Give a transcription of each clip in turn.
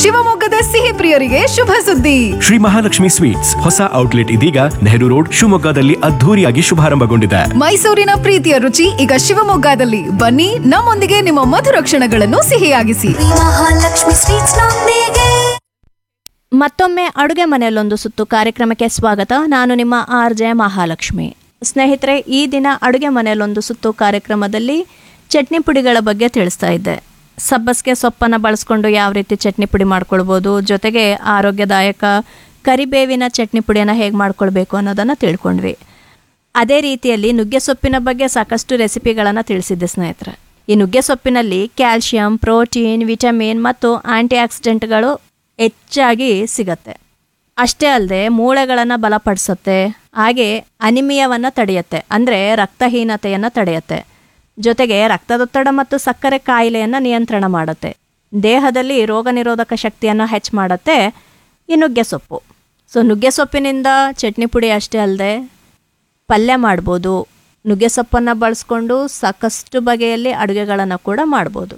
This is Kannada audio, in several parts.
ಶಿವಮೊಗ್ಗದ ಸಿಹಿ ಪ್ರಿಯರಿಗೆ ಶುಭ ಸುದ್ದಿ ಶ್ರೀ ಮಹಾಲಕ್ಷ್ಮಿ ಸ್ವೀಟ್ಸ್ ಹೊಸ ಔಟ್ಲೆಟ್ ಇದೀಗ ನೆಹರು ರೋಡ್ ಶಿವಮೊಗ್ಗದಲ್ಲಿ ಅದ್ಧೂರಿಯಾಗಿ ಶುಭಾರಂಭಗೊಂಡಿದೆ ಮೈಸೂರಿನ ಪ್ರೀತಿಯ ರುಚಿ ಈಗ ಶಿವಮೊಗ್ಗದಲ್ಲಿ ಬನ್ನಿ ನಮ್ಮೊಂದಿಗೆ ನಿಮ್ಮ ಮಧುರ ಕ್ಷಣಗಳನ್ನು ಸಿಹಿಯಾಗಿಸಿ ಮಹಾಲಕ್ಷ್ಮಿ ಸ್ವೀಟ್ಸ್ ನೊಂದಿಗೆ ಮತ್ತೊಮ್ಮೆ ಅಡುಗೆ ಮನೆಯಲ್ಲೊಂದು ಸುತ್ತು ಕಾರ್ಯಕ್ರಮಕ್ಕೆ ಸ್ವಾಗತ ನಾನು ನಿಮ್ಮ ಆರ್ ಜೆ ಮಹಾಲಕ್ಷ್ಮಿ ಸ್ನೇಹಿತರೆ ಈ ದಿನ ಅಡುಗೆ ಮನೆಯಲ್ಲೊಂದು ಸುತ್ತು ಕಾರ್ಯಕ್ರಮದಲ್ಲಿ ಚಟ್ನಿ ಪುಡಿಗಳ ಬಗ್ಗೆ ತಿಳಿಸ್ತಾ ಇದ್ದೆ ಸಬ್ಬಸಿಗೆ ಸೊಪ್ಪನ್ನು ಬಳಸ್ಕೊಂಡು ಯಾವ ರೀತಿ ಚಟ್ನಿ ಪುಡಿ ಮಾಡ್ಕೊಳ್ಬೋದು ಜೊತೆಗೆ ಆರೋಗ್ಯದಾಯಕ ಕರಿಬೇವಿನ ಚಟ್ನಿ ಪುಡಿಯನ್ನು ಹೇಗೆ ಮಾಡ್ಕೊಳ್ಬೇಕು ಅನ್ನೋದನ್ನು ತಿಳ್ಕೊಂಡ್ವಿ ಅದೇ ರೀತಿಯಲ್ಲಿ ನುಗ್ಗೆ ಸೊಪ್ಪಿನ ಬಗ್ಗೆ ಸಾಕಷ್ಟು ರೆಸಿಪಿಗಳನ್ನು ತಿಳಿಸಿದ್ದೆ ಸ್ನೇಹಿತರೆ ಈ ನುಗ್ಗೆ ಸೊಪ್ಪಿನಲ್ಲಿ ಕ್ಯಾಲ್ಶಿಯಂ ಪ್ರೋಟೀನ್ ವಿಟಮಿನ್ ಮತ್ತು ಆಂಟಿ ಆಕ್ಸಿಡೆಂಟ್ಗಳು ಹೆಚ್ಚಾಗಿ ಸಿಗತ್ತೆ ಅಷ್ಟೇ ಅಲ್ಲದೆ ಮೂಳೆಗಳನ್ನು ಬಲಪಡಿಸುತ್ತೆ ಹಾಗೆ ಅನಿಮಿಯವನ್ನು ತಡೆಯುತ್ತೆ ಅಂದರೆ ರಕ್ತಹೀನತೆಯನ್ನು ತಡೆಯುತ್ತೆ ಜೊತೆಗೆ ರಕ್ತದೊತ್ತಡ ಮತ್ತು ಸಕ್ಕರೆ ಕಾಯಿಲೆಯನ್ನು ನಿಯಂತ್ರಣ ಮಾಡುತ್ತೆ ದೇಹದಲ್ಲಿ ರೋಗ ನಿರೋಧಕ ಶಕ್ತಿಯನ್ನು ಹೆಚ್ಚು ಮಾಡುತ್ತೆ ಈ ನುಗ್ಗೆ ಸೊಪ್ಪು ಸೊ ನುಗ್ಗೆ ಸೊಪ್ಪಿನಿಂದ ಚಟ್ನಿ ಪುಡಿ ಅಷ್ಟೇ ಅಲ್ಲದೆ ಪಲ್ಯ ಮಾಡ್ಬೋದು ನುಗ್ಗೆ ಸೊಪ್ಪನ್ನು ಬಳಸ್ಕೊಂಡು ಸಾಕಷ್ಟು ಬಗೆಯಲ್ಲಿ ಅಡುಗೆಗಳನ್ನು ಕೂಡ ಮಾಡ್ಬೋದು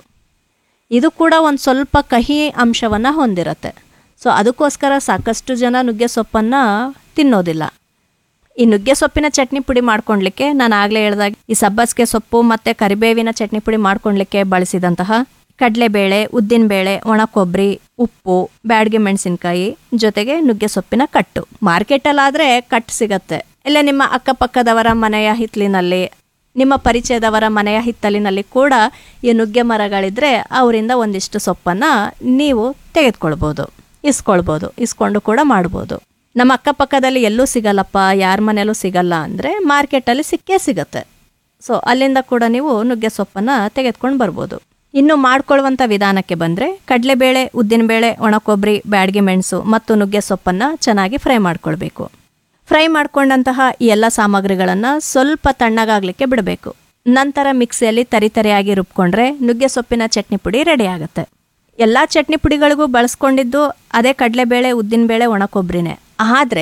ಇದು ಕೂಡ ಒಂದು ಸ್ವಲ್ಪ ಕಹಿ ಅಂಶವನ್ನು ಹೊಂದಿರುತ್ತೆ ಸೊ ಅದಕ್ಕೋಸ್ಕರ ಸಾಕಷ್ಟು ಜನ ನುಗ್ಗೆ ಸೊಪ್ಪನ್ನು ತಿನ್ನೋದಿಲ್ಲ ಈ ನುಗ್ಗೆ ಸೊಪ್ಪಿನ ಚಟ್ನಿ ಪುಡಿ ಮಾಡ್ಕೊಳ್ಲಿಕ್ಕೆ ನಾನು ಆಗಲೇ ಹೇಳ್ದಾಗ ಈ ಸಬ್ಬಸಿಗೆ ಸೊಪ್ಪು ಮತ್ತು ಕರಿಬೇವಿನ ಚಟ್ನಿ ಪುಡಿ ಮಾಡ್ಕೊಳ್ಲಿಕ್ಕೆ ಬಳಸಿದಂತಹ ಕಡಲೆಬೇಳೆ ಉದ್ದಿನಬೇಳೆ ಒಣ ಕೊಬ್ಬರಿ ಉಪ್ಪು ಬ್ಯಾಡಗೆ ಮೆಣಸಿನ್ಕಾಯಿ ಜೊತೆಗೆ ನುಗ್ಗೆ ಸೊಪ್ಪಿನ ಕಟ್ಟು ಮಾರ್ಕೆಟಲ್ಲಾದರೆ ಕಟ್ಟು ಸಿಗತ್ತೆ ಇಲ್ಲ ನಿಮ್ಮ ಅಕ್ಕಪಕ್ಕದವರ ಮನೆಯ ಹಿತ್ತಲಿನಲ್ಲಿ ನಿಮ್ಮ ಪರಿಚಯದವರ ಮನೆಯ ಹಿತ್ತಲಿನಲ್ಲಿ ಕೂಡ ಈ ನುಗ್ಗೆ ಮರಗಳಿದ್ರೆ ಅವರಿಂದ ಒಂದಿಷ್ಟು ಸೊಪ್ಪನ್ನು ನೀವು ತೆಗೆದುಕೊಳ್ಬೋದು ಇಸ್ಕೊಳ್ಬೋದು ಇಸ್ಕೊಂಡು ಕೂಡ ಮಾಡ್ಬೋದು ನಮ್ಮ ಅಕ್ಕಪಕ್ಕದಲ್ಲಿ ಎಲ್ಲೂ ಸಿಗಲ್ಲಪ್ಪ ಯಾರ ಮನೆಯಲ್ಲೂ ಸಿಗಲ್ಲ ಅಂದರೆ ಮಾರ್ಕೆಟಲ್ಲಿ ಸಿಕ್ಕೇ ಸಿಗತ್ತೆ ಸೊ ಅಲ್ಲಿಂದ ಕೂಡ ನೀವು ನುಗ್ಗೆ ಸೊಪ್ಪನ್ನು ತೆಗೆದುಕೊಂಡು ಬರ್ಬೋದು ಇನ್ನು ಮಾಡ್ಕೊಳ್ಳುವಂಥ ವಿಧಾನಕ್ಕೆ ಬಂದರೆ ಕಡಲೆಬೇಳೆ ಉದ್ದಿನಬೇಳೆ ಒಣಕೊಬ್ಬರಿ ಬ್ಯಾಡಗೆ ಮೆಣಸು ಮತ್ತು ನುಗ್ಗೆ ಸೊಪ್ಪನ್ನು ಚೆನ್ನಾಗಿ ಫ್ರೈ ಮಾಡ್ಕೊಳ್ಬೇಕು ಫ್ರೈ ಮಾಡ್ಕೊಂಡಂತಹ ಈ ಎಲ್ಲ ಸಾಮಗ್ರಿಗಳನ್ನು ಸ್ವಲ್ಪ ತಣ್ಣಗಾಗಲಿಕ್ಕೆ ಬಿಡಬೇಕು ನಂತರ ಮಿಕ್ಸಿಯಲ್ಲಿ ತರಿತರಿಯಾಗಿ ರುಬ್ಕೊಂಡ್ರೆ ನುಗ್ಗೆ ಸೊಪ್ಪಿನ ಚಟ್ನಿ ಪುಡಿ ರೆಡಿ ಆಗುತ್ತೆ ಎಲ್ಲ ಚಟ್ನಿ ಪುಡಿಗಳಿಗೂ ಬಳಸ್ಕೊಂಡಿದ್ದು ಅದೇ ಕಡಲೆಬೇಳೆ ಉದ್ದಿನಬೇಳೆ ಒಣಕೊಬ್ಬರಿನೇ ಆದರೆ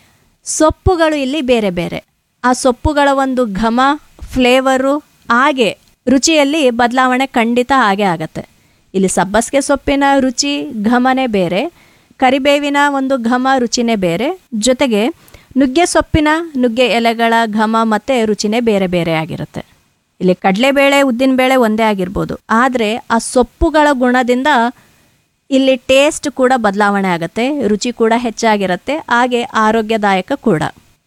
ಸೊಪ್ಪುಗಳು ಇಲ್ಲಿ ಬೇರೆ ಬೇರೆ ಆ ಸೊಪ್ಪುಗಳ ಒಂದು ಘಮ ಫ್ಲೇವರು ಹಾಗೆ ರುಚಿಯಲ್ಲಿ ಬದಲಾವಣೆ ಖಂಡಿತ ಹಾಗೆ ಆಗತ್ತೆ ಇಲ್ಲಿ ಸಬ್ಬಸಿಗೆ ಸೊಪ್ಪಿನ ರುಚಿ ಘಮನೇ ಬೇರೆ ಕರಿಬೇವಿನ ಒಂದು ಘಮ ರುಚಿನೇ ಬೇರೆ ಜೊತೆಗೆ ನುಗ್ಗೆ ಸೊಪ್ಪಿನ ನುಗ್ಗೆ ಎಲೆಗಳ ಘಮ ಮತ್ತು ರುಚಿನೇ ಬೇರೆ ಬೇರೆ ಆಗಿರುತ್ತೆ ಇಲ್ಲಿ ಕಡಲೆಬೇಳೆ ಉದ್ದಿನಬೇಳೆ ಒಂದೇ ಆಗಿರ್ಬೋದು ಆದರೆ ಆ ಸೊಪ್ಪುಗಳ ಗುಣದಿಂದ ಇಲ್ಲಿ ಟೇಸ್ಟ್ ಕೂಡ ಬದಲಾವಣೆ ಆಗುತ್ತೆ ರುಚಿ ಕೂಡ ಹೆಚ್ಚಾಗಿರುತ್ತೆ ಹಾಗೆ ಆರೋಗ್ಯದಾಯಕ ಕೂಡ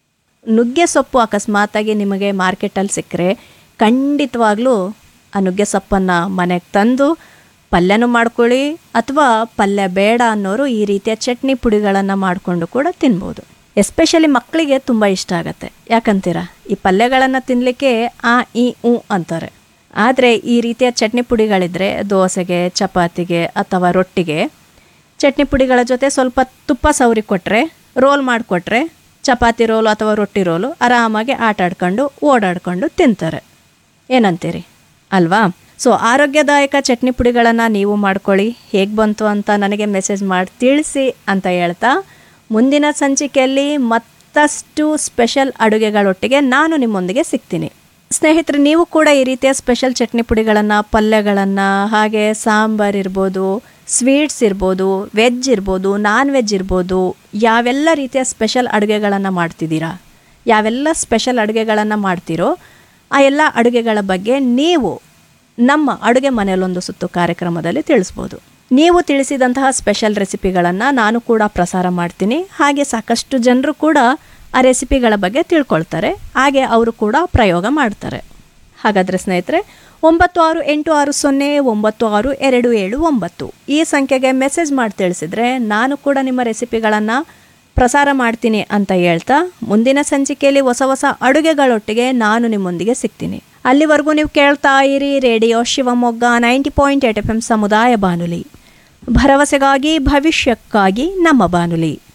ನುಗ್ಗೆ ಸೊಪ್ಪು ಅಕಸ್ಮಾತಾಗಿ ನಿಮಗೆ ಮಾರ್ಕೆಟಲ್ಲಿ ಸಿಕ್ಕರೆ ಖಂಡಿತವಾಗ್ಲೂ ಆ ನುಗ್ಗೆ ಸೊಪ್ಪನ್ನು ಮನೆಗೆ ತಂದು ಪಲ್ಯನೂ ಮಾಡ್ಕೊಳ್ಳಿ ಅಥವಾ ಪಲ್ಯ ಬೇಡ ಅನ್ನೋರು ಈ ರೀತಿಯ ಚಟ್ನಿ ಪುಡಿಗಳನ್ನು ಮಾಡಿಕೊಂಡು ಕೂಡ ತಿನ್ಬೋದು ಎಸ್ಪೆಷಲಿ ಮಕ್ಕಳಿಗೆ ತುಂಬ ಇಷ್ಟ ಆಗುತ್ತೆ ಯಾಕಂತೀರಾ ಈ ಪಲ್ಯಗಳನ್ನು ತಿನ್ನಲಿಕ್ಕೆ ಆ ಈ ಉ ಅಂತಾರೆ ಆದರೆ ಈ ರೀತಿಯ ಚಟ್ನಿ ಪುಡಿಗಳಿದ್ರೆ ದೋಸೆಗೆ ಚಪಾತಿಗೆ ಅಥವಾ ರೊಟ್ಟಿಗೆ ಚಟ್ನಿ ಪುಡಿಗಳ ಜೊತೆ ಸ್ವಲ್ಪ ತುಪ್ಪ ಸವರಿ ಕೊಟ್ಟರೆ ರೋಲ್ ಮಾಡಿಕೊಟ್ರೆ ಚಪಾತಿ ರೋಲು ಅಥವಾ ರೊಟ್ಟಿ ರೋಲು ಆರಾಮಾಗಿ ಆಟ ಆಡ್ಕೊಂಡು ಓಡಾಡ್ಕೊಂಡು ತಿಂತಾರೆ ಏನಂತೀರಿ ಅಲ್ವಾ ಸೊ ಆರೋಗ್ಯದಾಯಕ ಚಟ್ನಿ ಪುಡಿಗಳನ್ನು ನೀವು ಮಾಡ್ಕೊಳ್ಳಿ ಹೇಗೆ ಬಂತು ಅಂತ ನನಗೆ ಮೆಸೇಜ್ ಮಾಡಿ ತಿಳಿಸಿ ಅಂತ ಹೇಳ್ತಾ ಮುಂದಿನ ಸಂಚಿಕೆಯಲ್ಲಿ ಮತ್ತಷ್ಟು ಸ್ಪೆಷಲ್ ಅಡುಗೆಗಳೊಟ್ಟಿಗೆ ನಾನು ನಿಮ್ಮೊಂದಿಗೆ ಸಿಗ್ತೀನಿ ಸ್ನೇಹಿತರೆ ನೀವು ಕೂಡ ಈ ರೀತಿಯ ಸ್ಪೆಷಲ್ ಚಟ್ನಿ ಪುಡಿಗಳನ್ನು ಪಲ್ಯಗಳನ್ನು ಹಾಗೆ ಸಾಂಬಾರ್ ಇರ್ಬೋದು ಸ್ವೀಟ್ಸ್ ಇರ್ಬೋದು ವೆಜ್ ಇರ್ಬೋದು ನಾನ್ ವೆಜ್ ಇರ್ಬೋದು ಯಾವೆಲ್ಲ ರೀತಿಯ ಸ್ಪೆಷಲ್ ಅಡುಗೆಗಳನ್ನು ಮಾಡ್ತಿದ್ದೀರಾ ಯಾವೆಲ್ಲ ಸ್ಪೆಷಲ್ ಅಡುಗೆಗಳನ್ನು ಮಾಡ್ತೀರೋ ಆ ಎಲ್ಲ ಅಡುಗೆಗಳ ಬಗ್ಗೆ ನೀವು ನಮ್ಮ ಅಡುಗೆ ಮನೆಯಲ್ಲೊಂದು ಸುತ್ತು ಕಾರ್ಯಕ್ರಮದಲ್ಲಿ ತಿಳಿಸ್ಬೋದು ನೀವು ತಿಳಿಸಿದಂತಹ ಸ್ಪೆಷಲ್ ರೆಸಿಪಿಗಳನ್ನು ನಾನು ಕೂಡ ಪ್ರಸಾರ ಮಾಡ್ತೀನಿ ಹಾಗೆ ಸಾಕಷ್ಟು ಜನರು ಕೂಡ ಆ ರೆಸಿಪಿಗಳ ಬಗ್ಗೆ ತಿಳ್ಕೊಳ್ತಾರೆ ಹಾಗೆ ಅವರು ಕೂಡ ಪ್ರಯೋಗ ಮಾಡ್ತಾರೆ ಹಾಗಾದರೆ ಸ್ನೇಹಿತರೆ ಒಂಬತ್ತು ಆರು ಎಂಟು ಆರು ಸೊನ್ನೆ ಒಂಬತ್ತು ಆರು ಎರಡು ಏಳು ಒಂಬತ್ತು ಈ ಸಂಖ್ಯೆಗೆ ಮೆಸೇಜ್ ಮಾಡಿ ತಿಳಿಸಿದರೆ ನಾನು ಕೂಡ ನಿಮ್ಮ ರೆಸಿಪಿಗಳನ್ನು ಪ್ರಸಾರ ಮಾಡ್ತೀನಿ ಅಂತ ಹೇಳ್ತಾ ಮುಂದಿನ ಸಂಚಿಕೆಯಲ್ಲಿ ಹೊಸ ಹೊಸ ಅಡುಗೆಗಳೊಟ್ಟಿಗೆ ನಾನು ನಿಮ್ಮೊಂದಿಗೆ ಸಿಗ್ತೀನಿ ಅಲ್ಲಿವರೆಗೂ ನೀವು ಕೇಳ್ತಾ ಇರಿ radio Shivamogga ninety point eight F M ಸಮುದಾಯ ಬಾನುಲಿ ಭರವಸೆಗಾಗಿ ಭವಿಷ್ಯಕ್ಕಾಗಿ ನಮ್ಮ ಬಾನುಲಿ